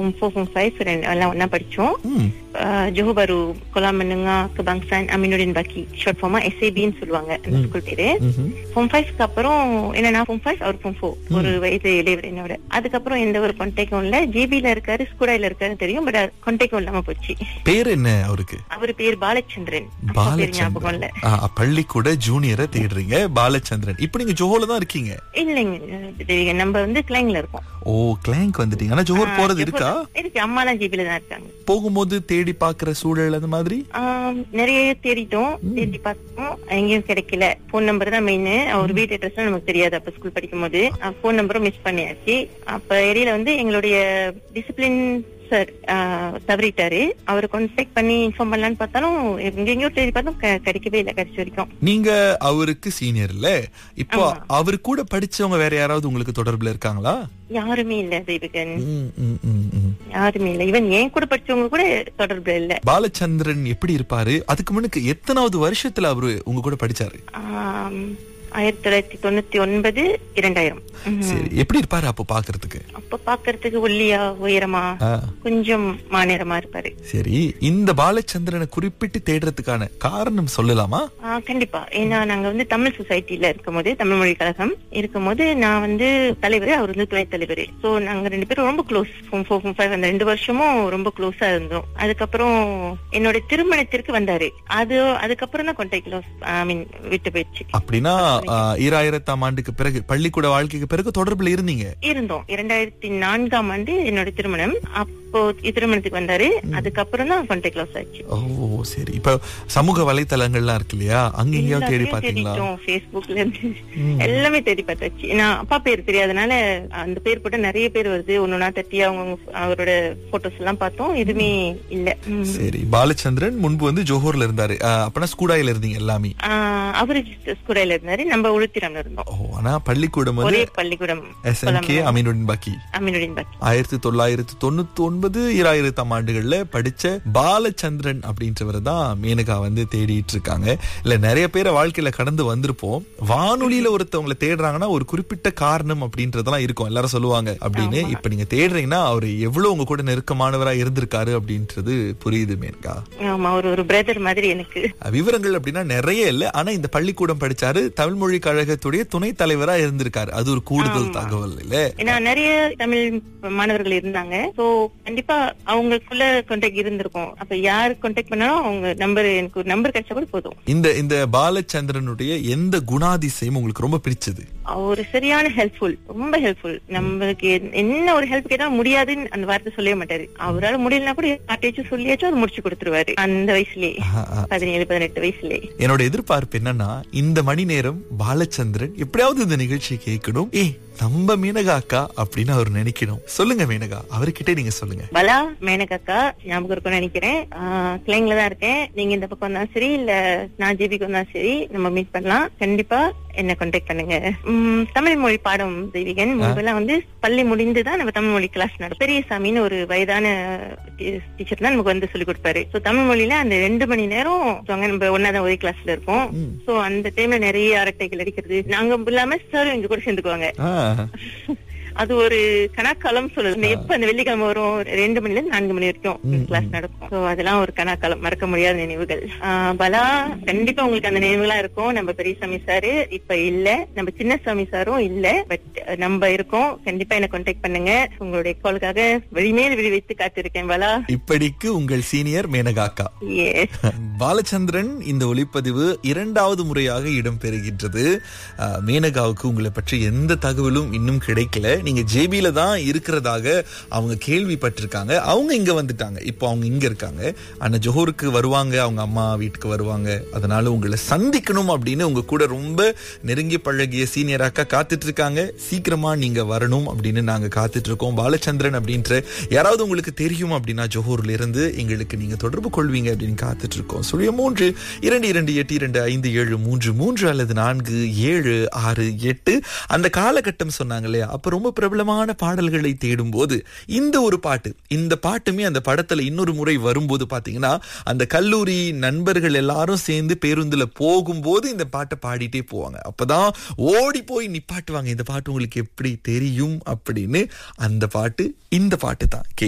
form 4 form 5 எல்லாம் ஒண்ணா படிச்சோம் ம் uh, Johor Bahru Kolam Menengah Kebangsaan Aminuddin Baki short form SAB ன்னு சொல்லுவாங்க அந்த ஸ்கூல் பேரு ம்ஹும். ஃபார்ம் ஃபைவ்க்கு அப்புறம் என்ன நான் ஃபார்ம் ஃபைவ் அவர் ஃபார்ம் ஃபோர் ஒரு வயது இளையவர் என்னோட அதுக்கப்புறம் எந்த ஒரு கான்டாக்டும் இல்ல ஜிபில இருக்காரு ஸ்கூடாயில இருக்காருன்னு தெரியும் பட் கான்டாக்டும் இல்லாம போச்சு பேர் என்ன அவருக்கு அவர் பேர் பாலச்சந்திரன் அப்பா பேர் ஞாபகம் இல்ல பாலச்சந்திரன் ஆ, பள்ளிக்கூட ஜூனியரை தேடுறீங்க பாலச்சந்திரன் இப்ப நீங்க ஜோஹோல தான் இருக்கீங்க இல்லைங்க இது நம்ம வந்து கிளைங்ல இருக்கோம் ஓ கிளாங்க் வந்துட்டீங்க ஆனா ஜோஹர் போறது இருக்கா இருக்கு அம்மா தான் ஜிபில தான் இருக்காங்க போகும்போது தேடி பாக்குற சூழல் அந்த மாதிரி ஆம், நிறைய தேடிட்டோம் தேடி பார்த்தோம் எங்கேயும் கிடைக்கல போன் நம்பர் தான் மெயின் அவர் வீட்டு அட்ரஸ் நமக்கு தெரியாது அப்ப ஸ்கூல் படிக்கும் போது போன் நம்பரும் மிஸ் பண்ணியாச்சு அப்ப ஏரியில வந்து எங்களுடைய டிசிப்ளின் சார் தவறிட்டாரு அவரை கான்டாக்ட் பண்ணி இன்ஃபார்ம் பண்ணலான்னு பார்த்தாலும் எங்கெங்கயோ தேடி பார்த்தோம் க- கிடைக்கவே இல்லை கடைசி வரைக்கும் நீங்க அவருக்கு சீனியர்ல இப்போ அவர் கூட படிச்சவங்க வேற யாராவது உங்களுக்கு தொடர்புல இருக்காங்களா யாருமே இல்ல தெய்வகன் ம், ம், ம், ம். யாருமே இல்ல ஈவன் என் கூட படிச்சவங்க கூட தொடர்புல இல்ல பாலச்சந்திரன் எப்படி இருப்பாரு அதுக்கு முன்னுக்கு எத்தனாவது வருஷத்துல அவரு உங்க கூட படிச்சாரு ஆம், ஆயிரத்தி தொள்ளாயிரத்தி தொண்ணூத்தி ஒன்பது இரண்டாயிரம் ம். சரி எப்படி இருப்பாரு அப்போ பாக்குறதுக்கு அப்ப பாக்குறதுக்கு ஒல்லியா உயரமா ஆ, கொஞ்சம் மாநிறமா இருப்பாரு சரி இந்த பாலச்சந்திரனை குறிப்பிட்டு தேடுறதுக்கான காரணம் சொல்லலாமா ஆ, கண்டிப்பா ஏன்னா நாங்க வந்து தமிழ் சொசைட்டில இருக்கும்போது தமிழ் மொழி கழகம் இருக்கும்போது நான் வந்து தலைவர் அவர் வந்து துணைத் தலைவர் சோ நாங்க ரெண்டு பேரும் ரொம்ப க்ளோஸ் ஃபோர் ஃபோர் ஃபைவ் அந்த ரெண்டு வருஷமும் ரொம்ப க்ளோஸா இருந்தோம் அதுக்கப்புறம் என்னோட திருமணத்திற்கு வந்தாரு அது அதுக்கப்புறம் தான் கான்டாக்ட் லாஸ் ஐ மீன் விட்டு போயிடுச்சு அப்படின்னா ஆ, ஈராயிரத்தாம் ஆண்டுக்கு பிறகு பள்ளிக்கூட வாழ்க்கைக்கு பிறகு தொடர்புல இருந்தீங்க இருந்தோம் இரண்டாயிரத்தி நான்காம் ஆண்டு என்னோட திருமணம் அப்போ திருமணத்துக்கு வந்தாரு அதுக்கப்புறம் தான் கான்டாக்ட் லாஸ் ஆச்சு ஓ சரி இப்ப சமூக வலைத்தளங்கள்லாம் இருக்கு இல்லையா அங்க எங்கேயாவது தேடி பாத்தீங்களா பேஸ்புக்ல இருந்து எல்லாமே தேடி பார்த்தாச்சு நான் அப்பா பேர் தெரியாதனால அந்த பேர் போட்டு நிறைய பேர் வருது ஒன்னொன்னா தட்டி அவங்க அவரோட போட்டோஸ் எல்லாம் பார்த்தோம் எதுவுமே இல்ல ம். சரி பாலச்சந்திரன் முன்பு வந்து ஜோஹர்ல இருந்தாரு ஆ, அப்பனா ஸ்கூடாயில இருந்தீங்க எல்லாமே ஆஹ் அவரு ஸ்கூடையில இருந்தாரு நம்ம உளுத்திரம்ல இருந்தோம் ஓ ஆனா பள்ளிக்கூடம் வந்து ஒரே பள்ளிக்கூடம் எஸ்என்கே அமீனுடன் பாக்கி அமீனுடன் பாக்கி ஆயிரத்தி தொள்ளாயிரத்தி தொண்ணூத்தி ஒன்பது ஈராயிரத்தாம் ஆண்டுகள்ல படிச்ச பாலச்சந்திரன் அப்படின்றவர் தான் மேனகா வந்து தேடிட்டு இருக்காங்க இல்ல நிறைய பேரை வாழ்க்கையில கடந்து வந்திருப்போம் வானொலியில ஒருத்தவங்களை தேடுறாங்கன்னா ஒரு குறிப்பிட்ட காரணம் அப்படின்றதெல்லாம் இருக்கும் எல்லாரும் சொல்லுவாங்க அப்படின்னு இப்ப நீங்க தேடுறீங்கன்னா அவர் எவ்வளவு உங்க கூட நெருக்கமானவரா இருந்திருக்காரு அப்படின்றது புரியுது மேனகா ஆமா அவர் ஒரு பிரதர் மாதிரி எனக்கு விவரங்கள் அப்படின்னா நிறைய இல்ல ஆனா இந்த பள்ளிக்கூடம் படிச்சாரு தமிழ் மொழி கழகத்துடைய துணைத் தலைவரா இருந்திருக்காரு அது ஒரு கூடுதல் தகவல் இல்ல ஏன்னா நிறைய தமிழ் மாணவர்கள் இருந்தாங்க சோ கண்டிப்பா அவங்களுக்குள்ள கான்டாக்ட் இருந்திருக்கும் அப்ப யார் கான்டாக்ட் பண்ணாலும் அவங்க நம்பர் எனக்கு ஒரு நம்பர் கிடைச்சா கூட போதும் இந்த இந்த பாலச்சந்திரனுடைய எந்த குணாதிசயம் உங்களுக்கு ரொம்ப பிடிச்சது அவர் சரியான ஹெல்ப்ஃபுல் ரொம்ப ஹெல்ப்ஃபுல் நம்மளுக்கு என்- என்ன ஒரு ஹெல்ப் கேட்டா முடியாதுன்னு அந்த வார்த்தை சொல்லவே மாட்டாரு அவரால முடியலனா கூட யார்ட்டையாச்சும் சொல்லியாச்சும் அது முடிச்சு கொடுத்துருவாரு அந்த வயசுலயே ஆஹா, ஆஹா. பதினேழு பதினெட்டு வயசுலயே என்னோட எதிர்பார்ப்பு என்னன்னா இந்த மணி நேரம் பாலச்சந்திரன் எப்படியாவது இந்த நிகழ்ச்சியை கேட்கணும் ஏய் நம்ம மீனகா அக்கா அப்படின்னு அவர் நினைக்கணும் சொல்லுங்க மீனகா அவர்கிட்ட நீங்க சொல்லுங்க பலா மேனகாக்கா ஞாபகம் இருக்கும்னு நினைக்கிறேன் கிளைங்ல தான் இருக்கேன் நீங்க இந்த பக்கம் வந்தா சரி இல்ல நான் ஜிபிக்கு வந்தா சரி நம்ம மீட் பண்ணலாம் கண்டிப்பா என்ன கான்டாக்ட் பண்ணுங்க உம், தமிழ் மொழி பாடம் தெய்வீகன் முன்பெல்லாம் வந்து பள்ளி முடிந்துதான் நம்ம தமிழ் மொழி கிளாஸ் நடக்கும் பெரியசாமின்னு ஒரு வயதான டீச்சர் தான் நமக்கு வந்து சொல்லி கொடுப்பாரு சோ தமிழ் மொழியில அந்த ரெண்டு மணி நேரம் so அங்க நம்ம ஒன்னாதான் ஒரே கிளாஸ்ல இருப்போம் சோ அந்த டைம்ல நிறைய அரட்டைகள் அடிக்கிறது நாங்க இல்லாம சார் எங்க கூட சேர்ந்துக்குவாங்க ஆ, அது ஒரு கணக்காலம் சொல்லுது எப்ப அந்த வெள்ளிக்கிழமை வரும் ரெண்டு மணில இருந்து நான்கு மணி வரைக்கும் கிளாஸ் நடக்கும் சோ அதெல்லாம் ஒரு கணக்காலம் மறக்க முடியாத நினைவுகள் ஆஹ் பலா கண்டிப்பா உங்களுக்கு அந்த நினைவுகளா இருக்கும் நம்ம பெரியசாமி சாரு இப்ப இல்ல நம்ம சின்னசாமி சாரும் இல்ல பட் நம்ம இருக்கோம் கண்டிப்பா என்ன கான்டாக்ட் பண்ணுங்க உங்களுடைய காலுக்காக வெளிமேல் விழி வைத்து காத்திருக்கேன் பலா இப்படிக்கு உங்கள் சீனியர் மேனகா அக்கா எஸ் பாலச்சந்திரன் இந்த ஒளிப்பதிவு இரண்டாவது முறையாக இடம்பெறுகின்றது அஹ், மேனகாவுக்கு உங்களை பற்றி எந்த தகவலும் இன்னும் கிடைக்கல நீங்க ஜேபியில தான் இருக்கிறதாக அவங்க கேள்விப்பட்டிருக்காங்க அவங்க இங்க வந்துட்டாங்க இப்போ அவங்க இங்க இருக்காங்க ஆனா ஜோஹருக்கு வருவாங்க அவங்க அம்மா வீட்டுக்கு வருவாங்க அதனால உங்களை சந்திக்கணும் அப்படின்னு உங்க கூட ரொம்ப நெருங்கி பழகிய சீனியர் அக்கா காத்துட்டு இருக்காங்க சீக்கிரமா நீங்க வரணும் அப்படின்னு நாங்க காத்துட்டு இருக்கோம் பாலச்சந்திரன் அப்படின்ற யாராவது உங்களுக்கு தெரியும் அப்படின்னா ஜோஹூர்ல இருந்து எங்களுக்கு நீங்க தொடர்பு கொள்வீங்க அப்படின்னு காத்துட்டு இருக்கோம் சுழிய மூன்று இரண்டு இரண்டு எட்டு இரண்டு ஐந்து ஏழு மூன்று மூன்று அல்லது நான்கு ஏழு ஆறு எட்டு அந்த காலகட்டம் சொன்னாங்க இல்லையா அப்ப ரொம்ப பிரபலமான பாடல்களை தேடும் போது இந்த ஒரு பாட்டு இந்த பாட்டுமே அந்த படத்துல இன்னொரு முறை வரும்போது பாத்தீங்கன்னா அந்த கல்லூரி நண்பர்கள் எல்லாரும் சேர்ந்து பேருந்துல போகும்போது இந்த பாட்டை பாடிட்டே போவாங்க அப்பதான் ஓடி போய் நிப்பாட்டுவாங்க இந்த பாட்டு உங்களுக்கு எப்படி தெரியும் அப்படின்னு அந்த பாட்டு இந்த பாட்டு தான்